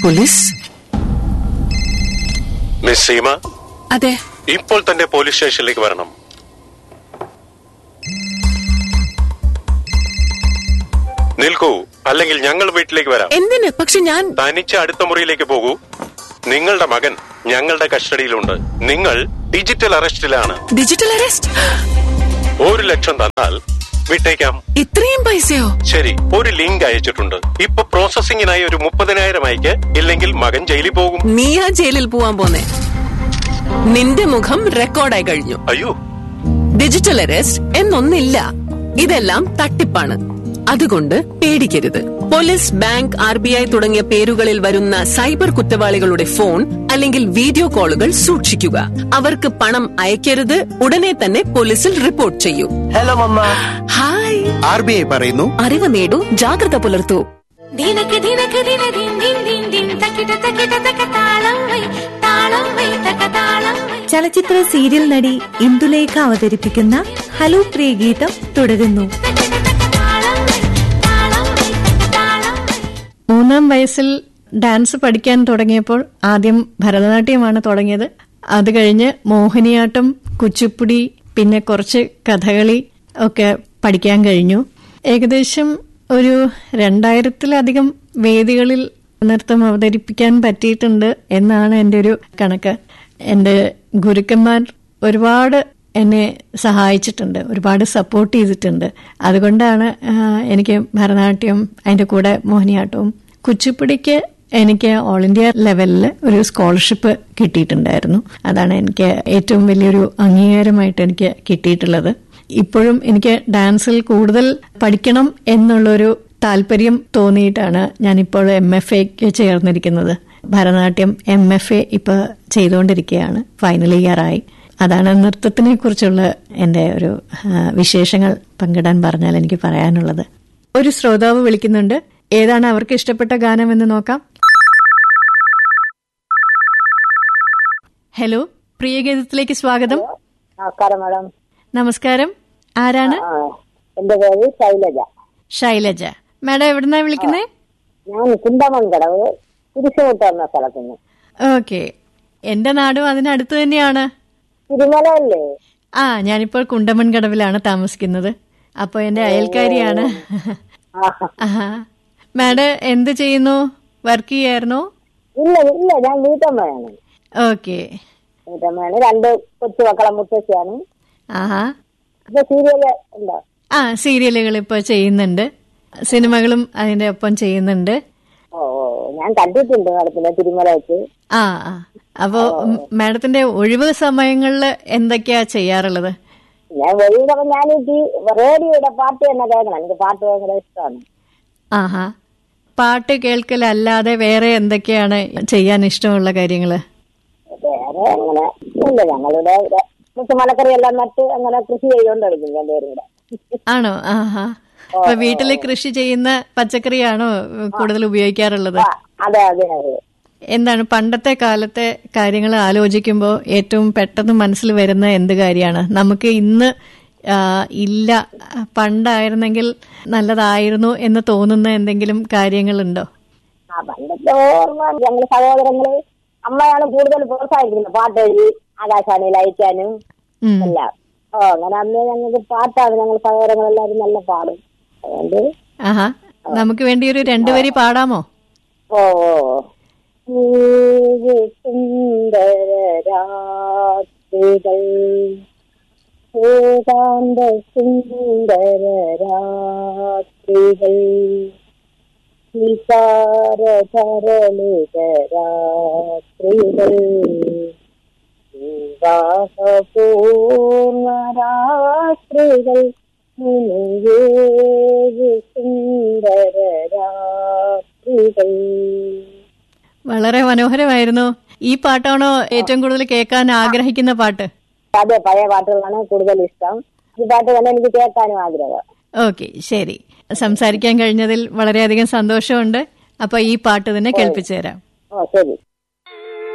Police miss Seema അതെ ഇപ്പോൾ തന്നെ പോലീസ് സ്റ്റേഷനിലേക്ക് വരണം നിൽക്കൂ അല്ലെങ്കിൽ ഞങ്ങൾ വീട്ടിലേക്ക് വരാം എന്തിന് പക്ഷെ ഞാൻ തനിച്ച് അടുത്ത മുറിയിലേക്ക് പോകൂ നിങ്ങളുടെ മകൻ ഞങ്ങളുടെ കസ്റ്റഡിയിലുണ്ട് നിങ്ങൾ ഡിജിറ്റൽ അറസ്റ്റിലാണ് ഡിജിറ്റൽ അറസ്റ്റ് ഒരു ലക്ഷം തന്നാൽ വിട്ടേക്കാം ഇത്രയും പൈസയോ ശരി ഒരു ലിങ്ക് അയച്ചിട്ടുണ്ട് ഇപ്പൊ പ്രോസസിംഗിനായി ഒരു മുപ്പതിനായിരം അയക്ക് ഇല്ലെങ്കിൽ മകൻ ജയിലിൽ പോകും നീയാ ജയിലിൽ പോവാൻ പോന്നെ നിന്റെ മുഖം റെക്കോർഡായി കഴിഞ്ഞു അയ്യോ ഡിജിറ്റൽ അറസ്റ്റ് എന്നൊന്നില്ല ഇതെല്ലാം തട്ടിപ്പാണ് അതുകൊണ്ട് പേടിക്കരുത് police bank R B I തുടങ്ങിയ പേരുകളിൽ വരുന്ന സൈബർ കുറ്റവാളികളുടെ ഫോൺ അല്ലെങ്കിൽ വീഡിയോ കോളുകൾ സൂക്ഷിക്കുക അവർക്ക് പണം അയക്കരുത് ഉടനെ തന്നെ പോലീസിൽ റിപ്പോർട്ട് ചെയ്യൂ hello mamma hi R B I പറയുന്നു അറിവ് നേടൂ ജാഗ്രത പുലർത്തൂ ദിനക്ക് ദിനക്ക് ദിന ദിൻ ദിൻ ദിൻ ദിൻ തക്കിട തക്കിട തക്ക താളം വൈ താളം വൈ തക്ക താളം വൈ ചലച്ചിത്ര സീരിയൽ നടി ഇന്ദുലേഖ അവതരിപ്പിക്കുന്ന ഹലോ പ്രിയ ഗീതം തുടരുന്നു തക്കിട തക്ക താളം വൈ താളം വൈ തക്ക താളം വൈ മൂന്നാം വയസ്സിൽ ഡാൻസ് പഠിക്കാൻ തുടങ്ങിയപ്പോൾ ആദ്യം ഭരതനാട്യമാണ് തുടങ്ങിയത് അത് കഴിഞ്ഞ് മോഹിനിയാട്ടം കുച്ചിപ്പുടി പിന്നെ കുറച്ച് കഥകളി ഒക്കെ പഠിക്കാൻ കഴിഞ്ഞു ഏകദേശം ഒരു രണ്ടായിരത്തിലധികം വേദികളിൽ നൃത്തം അവതരിപ്പിക്കാൻ പറ്റിയിട്ടുണ്ട് എന്നാണ് എൻ്റെ ഒരു കണക്ക് എൻ്റെ ഗുരുക്കന്മാർ ഒരുപാട് എന്നെ സഹായിച്ചിട്ടുണ്ട് ഒരുപാട് സപ്പോർട്ട് ചെയ്തിട്ടുണ്ട് അതുകൊണ്ടാണ് ആ, എനിക്ക് ഭരതനാട്യം അതിൻ്റെ കൂടെ മോഹിനിയാട്ടവും കുച്ചിപ്പുടിക്ക് എനിക്ക് ഓൾ ഇന്ത്യ ലെവലിൽ ഒരു സ്കോളർഷിപ്പ് കിട്ടിയിട്ടുണ്ടായിരുന്നു അതാണ് എനിക്ക് ഏറ്റവും വലിയൊരു അംഗീകാരമായിട്ട് എനിക്ക് കിട്ടിയിട്ടുള്ളത് ഇപ്പോഴും എനിക്ക് ഡാൻസിൽ കൂടുതൽ പഠിക്കണം എന്നുള്ളൊരു താല്പര്യം തോന്നിയിട്ടാണ് ഞാനിപ്പോൾ എം എഫ് എക്ക് ചേർന്നിരിക്കുന്നത് ഭരതനാട്യം എം എഫ് എ ഇപ്പൊ ചെയ്തുകൊണ്ടിരിക്കുകയാണ് ഫൈനൽ ഇയർ ആയി അതാണ് നൃത്തത്തിനെ കുറിച്ചുള്ള എൻ്റെ ഒരു ആ, വിശേഷങ്ങൾ പങ്കിടാൻ പറഞ്ഞാൽ എനിക്ക് പറയാനുള്ളത് ഒരു ശ്രോതാവ് വിളിക്കുന്നുണ്ട് ഏതാണ് അവർക്ക് ഇഷ്ടപ്പെട്ട ഗാനം എന്ന് നോക്കാം ഹലോ പ്രിയഗീതത്തിലേക്ക് സ്വാഗതം നമസ്കാരം മാഡം നമസ്കാരം ആരാണ് ആ എന്റെ പേര് ശൈലജ ശൈലജ മാഡം എവിടുന്നാ വിളിക്കുന്നേ ഞാൻ കുണ്ടമൺകടവ് കുരിശുമുട്ട് എന്ന സ്ഥലത്ത് നിന്ന് ഓക്കെ എന്റെ നാടും അതിനടുത്ത് തന്നെയാണ് തിരുമല അല്ലേ ആ ഞാനിപ്പോൾ കുണ്ടമൺകടവിലാണ് താമസിക്കുന്നത് അപ്പോൾ എന്റെ അയൽക്കാരിയാണ് ആഹാ. മാഡം എന്ത് ചെയ്യുന്നു വർക്ക് ചെയ്യായിരുന്നോ ഇല്ല ഇല്ല ഞാൻ വീട്ടമ്മയാണ് ഓക്കെ വീട്ടമ്മയാണ് രണ്ട് കൊച്ചു മക്കളെ മുത്തശ്ശിയാണ് ആഹാ ഇപ്പൊ സീരിയല് ഉണ്ടോ ആ സീരിയലുകൾ ഇപ്പോൾ ചെയ്യുന്നുണ്ട് സിനിമകളും അതിന്റെ ഒപ്പം ചെയ്യുന്നുണ്ട് ഓ ഓ ഞാൻ കണ്ടിട്ടുണ്ട് മാഡത്തിന്റെ തിരുമല വെച്ച് ആ ആ അപ്പോ മാഡത്തിന്റെ ഒഴിവ് സമയങ്ങളിൽ എന്തൊക്കെയാ ചെയ്യാറുള്ളത് ഞാൻ വെളിയിലൊക്കെ ഞാൻ ഈ ടി- റേഡിയോയുടെ പാട്ട് തന്നെ കേൾക്കണം എനിക്ക് പാട്ട് ഭയങ്കര ഇഷ്ടമാണ് ആഹാ പാട്ട് കേൾക്കലല്ലാതെ വേറെ എന്തൊക്കെയാണ് ചെയ്യാൻ ഇഷ്ടമുള്ള കാര്യങ്ങള് വേറെ അങ്ങനെ ഇല്ല ഞങ്ങളിവിടെ കുറച്ച് മലക്കറി എല്ലാം നട്ട് അങ്ങനെ കൃഷി ചെയ്തുകൊണ്ടിരിക്കും രണ്ടുപേരും കൂടെ ആണോ ആഹാ അപ്പൊ വീട്ടില് കൃഷി ചെയ്യുന്ന പച്ചക്കറിയാണോ കൂടുതൽ ഉപയോഗിക്കാറുള്ളത് ആ, അതെ അതെ അതെ എന്താണ് പണ്ടത്തെ കാലത്തെ കാര്യങ്ങൾ ആലോചിക്കുമ്പോൾ ഏറ്റവും പെട്ടെന്ന് മനസ്സിൽ വരുന്ന എന്ത് കാര്യമാണ് നമുക്ക് ഇന്ന് ആ, ഇല്ല പണ്ടായിരുന്നെങ്കിൽ നല്ലതായിരുന്നു എന്ന് തോന്നുന്ന എന്തെങ്കിലും കാര്യങ്ങളുണ്ടോ ആ പണ്ടത്തെ ഓർമ്മ ഞങ്ങൾ സഹോദരങ്ങള് അമ്മയാണ് കൂടുതൽ പ്രോത്സാഹിക്കുന്നത് പാട്ട് എഴുതി ആകാശവാണിയിൽ അയക്കാനും ഉം. എല്ലാം ഓ അങ്ങനെ അന്ന് ഞങ്ങൾക്ക് പാട്ടാണ് ഞങ്ങൾ സഹോദരങ്ങളെല്ലാവരും നല്ല പാടും അതുകൊണ്ട് ആഹാ നമുക്ക് വേണ്ടി ഒരു രണ്ടുപേരി പാടാമോ ഓ ഓ ഏഴ് സുന്ദര രാത്രികൾ ഏകാന്ത സുന്ദര രാത്രികൾ വിചാരധരളിതരാത്രികൾ വിവാഹപൂർണരാത്രികൾ ഏഴ് സുന്ദര രാത്രികൾ വളരെ മനോഹരമായിരുന്നു ഈ പാട്ടാണോ ഏറ്റവും കൂടുതൽ കേൾക്കാൻ ആഗ്രഹിക്കുന്ന പാട്ട് അതെ പഴയ പാട്ടുകളാണ് കൂടുതൽ ഇഷ്ടം ഈ പാട്ട് തന്നെ എനിക്ക് കേൾക്കാനും ആഗ്രഹം ഓക്കെ ശരി സംസാരിക്കാൻ കഴിഞ്ഞതിൽ വളരെയധികം സന്തോഷമുണ്ട് അപ്പൊ ഈ പാട്ട് തന്നെ കേൾപ്പിച്ചു തരാം ഓ ശരി